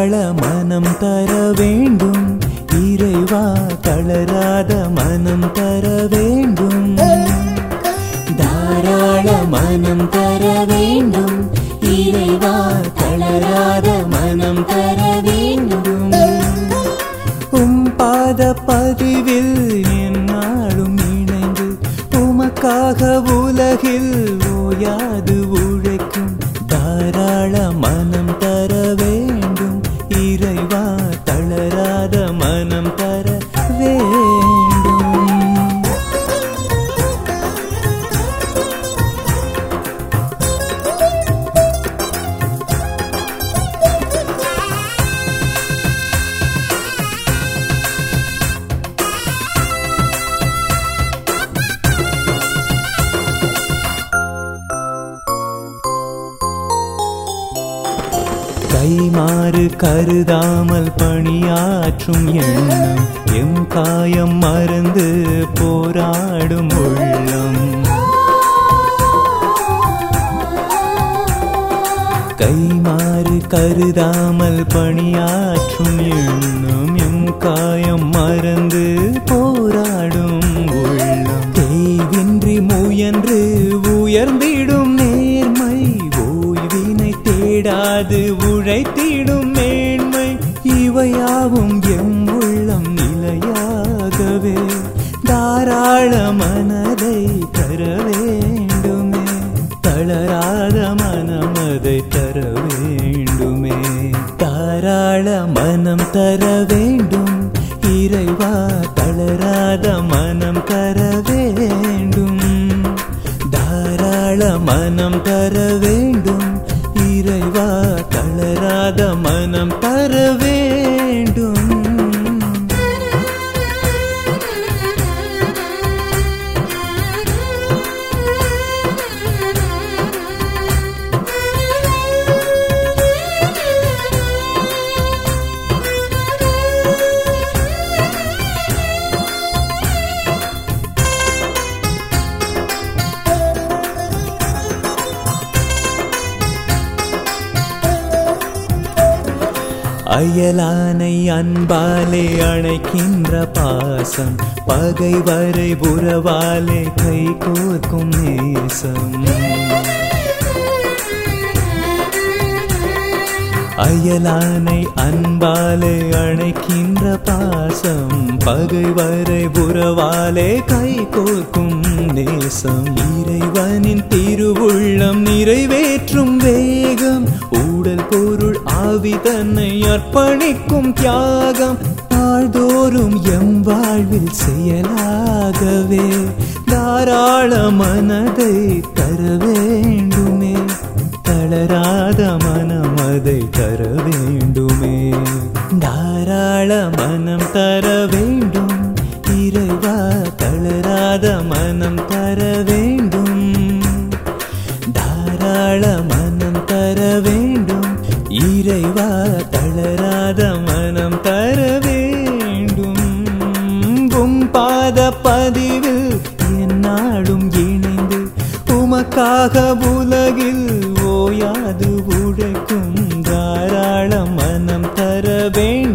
தாராள மனம் தர வேண்டும் இறைவா தளராத மனம் தர வேண்டும் தாராள மனம் தர வேண்டும் இறைவா தளராத மனம் தர வேண்டும் உம் பாத பதிவில் என்னாலும் இணைந்து உமக்காக உலகில் ஓயாது உழைக்கும் தாராள மனம் தர வேண்டும் இறைவா தளராத மனம் தர வேண்டும் கைமாறு கருதாமல் பணியாற்றும் எண்ணம் எம் காயம் மறந்து போராடும் உள்ளம் கைமாறு கருதாமல் பணியாற்றும் எண்ணம் எம் காயம் மறந்து போராடும் உள்ளம் தேவின்றி முயன்று உயர்ந்திடும் நேர்மை ஓய்வினை தேடாது உழைத்திடும் மேன்மை இவையாவும் எம் உள்ளம் நிலையாகவே தாராள மனதை தர வேண்டுமே தளராத மனமதை தர வேண்டுமே தாராள மனம் தர வேண்டும் இறைவா தளராத மனம் தர வேண்டும் தாராள மனம் தர வேண்டும் இறைவா தளராத மனம் தர வேண்டும் அயலானை அன்பாலே அணைக்கின்ற பாசம் பகை வரை உறவாலே கை கோர்க்கும் நேசம் அயலானை அன்பாலே அணைக்கின்ற பாசம் பகை வரை உறவாலே கை கோர்க்கும் நேசம் இறைவனின் திருவுள்ளம் நிறைவேற்றும் வேகம் ஊடல் பொருள் ஆவி தன்னை அர்ப்பணிக்கும் தியாகம் நாள்தோறும் எம் வாழ்வில் செயலாகவே தாராள மனதை தர வேண்டுமே தளராத மனம் அதை தர வேண்டுமே தாராள மனம் தர வேண்டும் இறைவா தளராத மனம் தர வேண்டும் தாராள மனம் தர வேண்டும் இறைவா தளராத மனம் தர வேண்டும் உம் பாத பதிவில் என்னாலும் இணைந்து உமக்காக உலகில் ஓயாது உழைக்கும் தாராள மனம் தர வேண்டும்